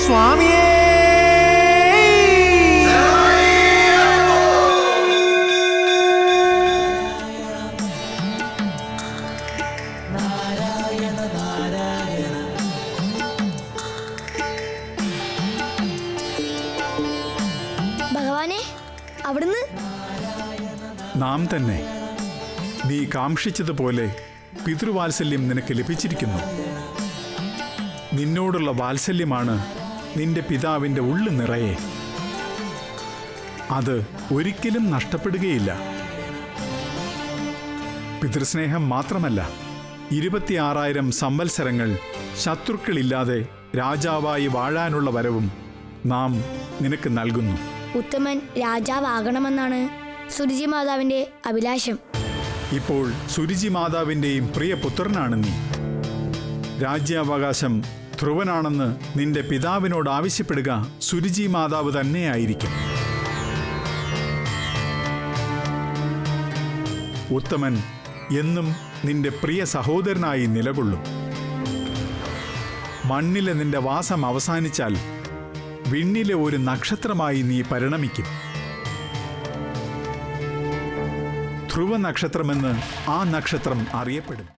സ്വാമിയേ ഭഗവാനെ അവിടുന്ന് നാം തന്നെ നീ കാംക്ഷിച്ചതുപോലെ പിതൃവാത്സല്യം നിനക്ക് ലഭിച്ചിരിക്കുന്നു നിന്നോടുള്ള വാത്സല്യമാണ് നിന്റെ പിതാവിൻ്റെ ഉള്ളു നിറയെ അത് ഒരിക്കലും നഷ്ടപ്പെടുകയില്ല പിതൃസ്നേഹം മാത്രമല്ല ഇരുപത്തിയാറായിരം സംവത്സരങ്ങൾ ശത്രുക്കളില്ലാതെ രാജാവായി വാഴാനുള്ള വരവും നാം നിനക്ക് നൽകുന്നു ഉത്തമൻ രാജാവാകണമെന്നാണ് സുരുചി മാതാവിന്റെ അഭിലാഷം ഇപ്പോൾ സുരുചി മാതാവിൻ്റെയും പ്രിയ പുത്രനാണ് നീ രാജ്യാവകാശം ധ്രുവനാണെന്ന് നിന്റെ പിതാവിനോട് ആവശ്യപ്പെടുക സുരുചി മാതാവ് തന്നെയായിരിക്കും ഉത്തമൻ എന്നും നിന്റെ പ്രിയ സഹോദരനായി നിലകൊള്ളും മണ്ണിലെ നിന്റെ വാസം അവസാനിച്ചാൽ വിണ്ണിലെ ഒരു നക്ഷത്രമായി നീ പരിണമിക്കും ധ്രുവ നക്ഷത്രമെന്ന് ആ നക്ഷത്രം അറിയപ്പെടും